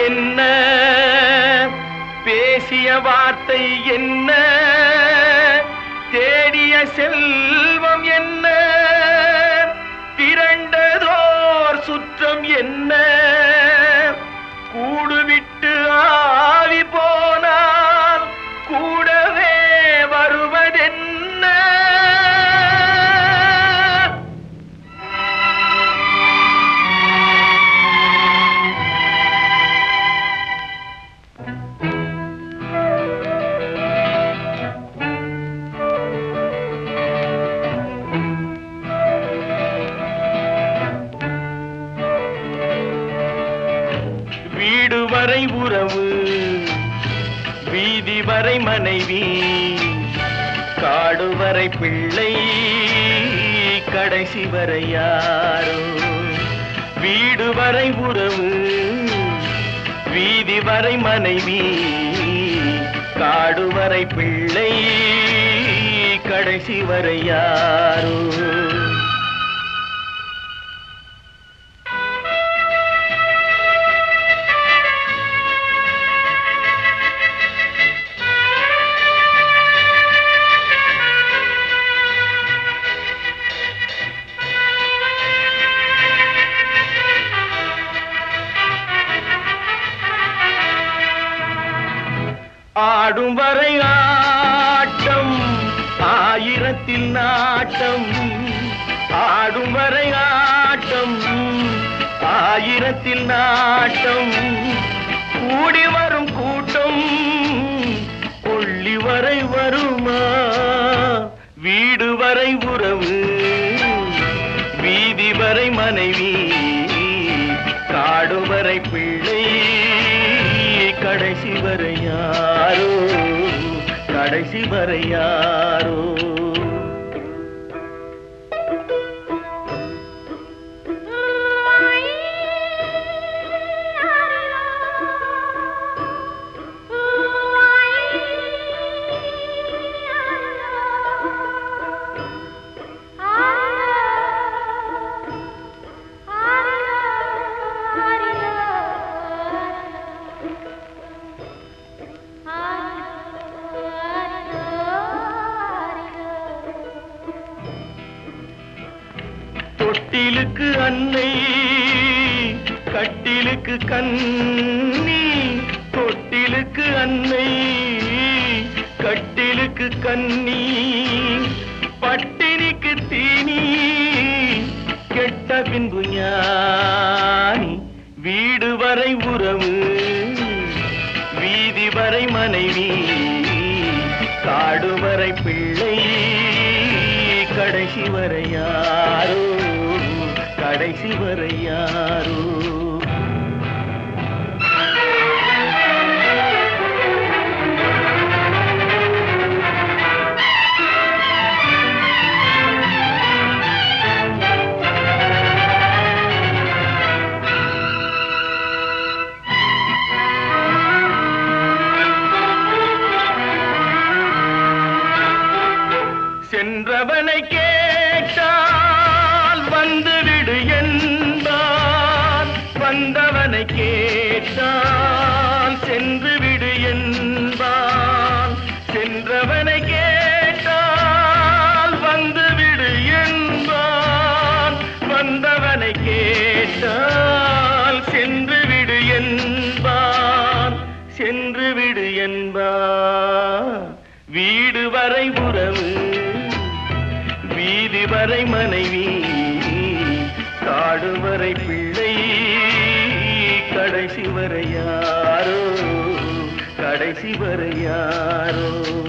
என்ன பேசிய வார்த்தை என்ன தேடிய செல்வம் என்ன திரண்டதோர் சுற்றம் என்ன கூடுவிட்டு ஆவி போனால் கூடவே வருவதென்ன வீடு வரை உறவு வீதி வரை மனைவி காடு வரை பிள்ளை கடைசி வரை யாரோ வீடு வரை உறவு வீதி வரை மனைவி காடு வரை பிள்ளை கடைசி வரை யாரோ ஆடும் வரை ஆட்டம் ஆயிரத்தில் நாட்டம் ஆடும் வரை ஆட்டம் ஆயிரத்தில் நாட்டம் கூடி வரும் கூட்டம் கொள்ளி வரை வருமா வீடு வரை உறவு வீதி வரை மனைவி காடு வரை பிள்ளை கடைசி வரை யாரோ கடைசி வரை யாரோ தொட்டிலுக்கு அன்னை கட்டிலுக்கு கண்ணி தொட்டிலுக்கு அன்னை கட்டிலுக்கு கண்ணி பட்டினிக்கு தீனி கெட்ட பின்பு ஞானி வீடு வரை உறவு வீதி வரை மனைவி காடு வரை பிள்ளை கடைசி வரை யாரோ கடைசி வரை யாரோ சென்றவனை கேட்டால் வந்துவிடு என்பான் வந்தவனை கேட்டால் சென்று விடு என்பான் சென்றவனை கேட்டால் வந்துவிடு என்பான் வந்தவனை கேட்டால் சென்று விடு என்பான் சென்று விடு என்பான் வீடு வரை உறவு வீதி வரை மனைவி காடு வரை பிள்ளை கடைசி வரை யாரோ கடைசி வரை யாரோ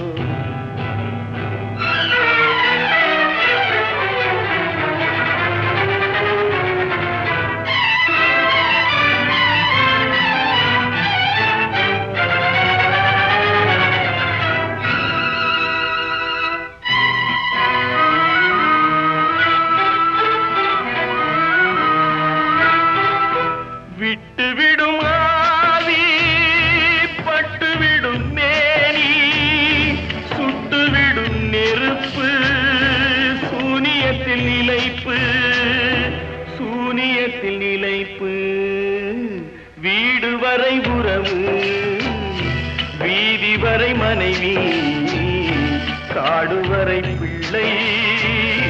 விட்டு விடும் ஆவி பட்டு விடும் மேனி வரை உறவு வீதி வரை மனைவி காடு வரை பிள்ளை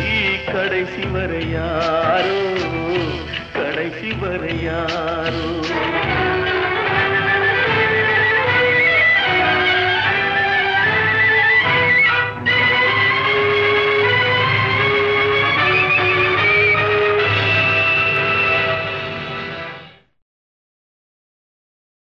கடைசி வரை யாரோ கடைசி வரை யாரோ